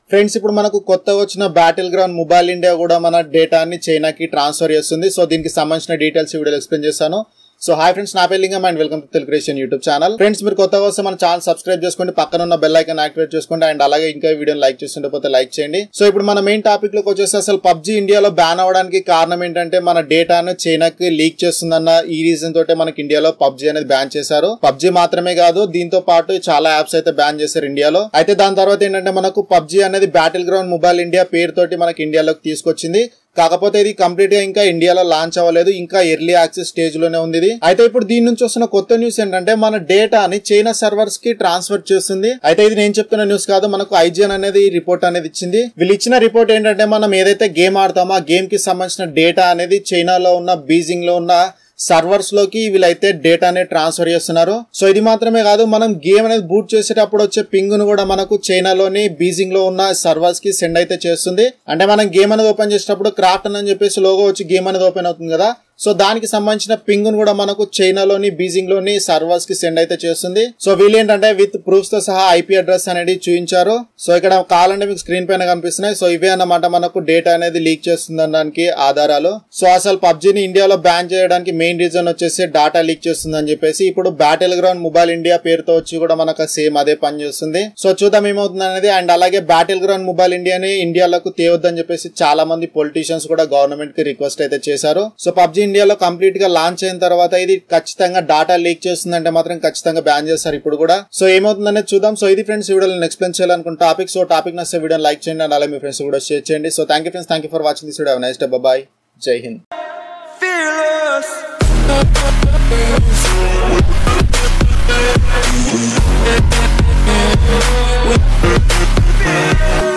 Friends ఇప్పుడు మనకు కొత్తగా వచ్చిన బ్యాటిల్ గ్రౌండ్ మొబైల్ ఇండియా కూడా మన డేటాని చైనాకి ట్రాన్స్ఫర్ చేస్తుంది సో దీనికి సంబంధించిన డీటెయిల్స్ ఈ వీడియోలో ఎక్స్ప్లెయిన్ చేస్తాను సో హాయ్ ఫ్రెండ్స్ నా పేరు లింగం అండ్ వెల్కమ్ టు తెలుగురేషన్ యూట్యూబ్ ఛానల్ ఫ్రెండ్స్ మీరు కొత్తగా వస్తే మన ఛానల్ సబ్స్క్రైబ్ చేసుకోండి పక్కన ఉన్న బెల్ ఐకాన్ యాక్టివేట్ చేసుకోండి అండ్ అలాగే ఇంకా వీడియోని లైక్ చేస్తుంటే పోతే లైక్ చేయండి సో ఇప్పుడు మన మెయిన్ టాపిక్ లోకి వచ్చేసి అసలు పబ్జీ ఇండియాలో బ్యాన్ అవ్వడానికి కారణం ఏంటంటే మన డేటాను చైనాకి లీక్ చేస్తుందన్న ఈ రీజన్ తోటే మనకి ఇండియాలో పబ్జీ అనేది బ్యాన్ చేశారు పబ్జీ మాత్రమే కాదు దీంతో పాటు చాలా యాప్స్ అయితే బ్యాన్ చేశారు ఇండియాలో అయితే దాని తర్వాత ఏంటంటే మనకు పబ్జీ అనేది బ్యాటిల్ గ్రౌండ్ మొబైల్ ఇండియా పేరుతోటి మనకి ఇండియాలోకి తీసుకొచ్చింది కాకపోతే ఇది కంప్లీట్ గా ఇంకా ఇండియాలో లాంచ్ అవ్వలేదు ఇంకా ఎర్లీ యాక్సెస్ స్టేజ్ లోనే ఉంది ఇది అయితే ఇప్పుడు దీని నుంచి వస్తున్న కొత్త న్యూస్ ఏంటంటే మన డేటాని చైనా సర్వర్స్ కి ట్రాన్స్ఫర్ చేస్తుంది అయితే ఇది నేను చెప్తున్న న్యూస్ కాదు మనకు ఐజిఎన్ అనేది రిపోర్ట్ అనేది ఇచ్చింది వీళ్ళు ఇచ్చిన రిపోర్ట్ ఏంటంటే మనం ఏదైతే గేమ్ ఆడతామో ఆ గేమ్ కి సంబంధించిన డేటా అనేది చైనాలో ఉన్న బీజింగ్ లో ఉన్న సర్వర్స్ లోకి వీళ్ళైతే డేటాని ట్రాన్స్ఫర్ చేస్తున్నారు సో ఇది మాత్రమే కాదు మనం గేమ్ అనేది బూట్ చేసేటప్పుడు వచ్చే పింగ్ ను కూడా మనకు చైనాలోని బీజింగ్ లో ఉన్న సర్వర్స్ కి సెండ్ అయితే చేస్తుంది అంటే మనం గేమ్ అనేది ఓపెన్ చేసేటప్పుడు క్రాఫ్ట్ అని చెప్పేసి లోగో వచ్చి గేమ్ అనేది ఓపెన్ అవుతుంది కదా సో దానికి సంబంధించిన పింగ్ ను కూడా మనకు చైనాలోని బీజింగ్ లోని సర్వర్స్ కి సెండ్ అయితే చేస్తుంది సో వీళ్ళు ఏంటంటే విత్ ప్రూఫ్స్ తో సహా ఐపీ అడ్రస్ అనేది చూపించారు సో ఇక్కడ కావాలంటే మీకు స్క్రీన్ పైన కనిపిస్తున్నాయి సో ఇవే అన్నమాట మనకు డేటా అనేది లీక్ చేస్తుంది అనడానికి ఆధారాలు సో అసలు పబ్జీని ఇండియాలో బ్యాన్ చేయడానికి మెయిన్ రీజన్ వచ్చేసి డాటా లీక్ చేస్తుంది అని చెప్పేసి ఇప్పుడు బ్యాటిల్ గ్రౌండ్ మొబైల్ ఇండియా పేరుతో వచ్చి కూడా మనకు సేమ్ అదే పని చేస్తుంది సో చూద్దాం ఏమవుతుంది అనేది అండ్ అలాగే బ్యాటిల్ గ్రౌండ్ మొబైల్ ఇండియాని ఇండియాలోకి తేవద్దని చెప్పేసి చాలా మంది పొలిటీషియన్స్ కూడా గవర్నమెంట్ కి రిక్వెస్ట్ అయితే చేశారు సో పబ్జీ ఇండియాలో కంప్లీట్ గా లాంచ్ అయిన తర్వాత ఇది ఖచ్చితంగా డాటా లీక్ చేస్తుందంటే మాత్రం ఖచ్చితంగా బ్యాన్ చేస్తారు ఇప్పుడు కూడా సో ఏమవుతుందనేది చూద్దాం సో ఇది ఫ్రెండ్స్ వీడియో నేను ఎక్స్ప్లెయిన్ చేయాలనుకున్న టాపిక్ సో టాపిక్ నచ్చే వీడియో లైక్ చేయండి అండ్ అలాగే మీ ఫ్రెండ్స్ కూడా షేర్ చేయండి so thank you friends thank you for watching this video nice day bye Jai Hind fearless.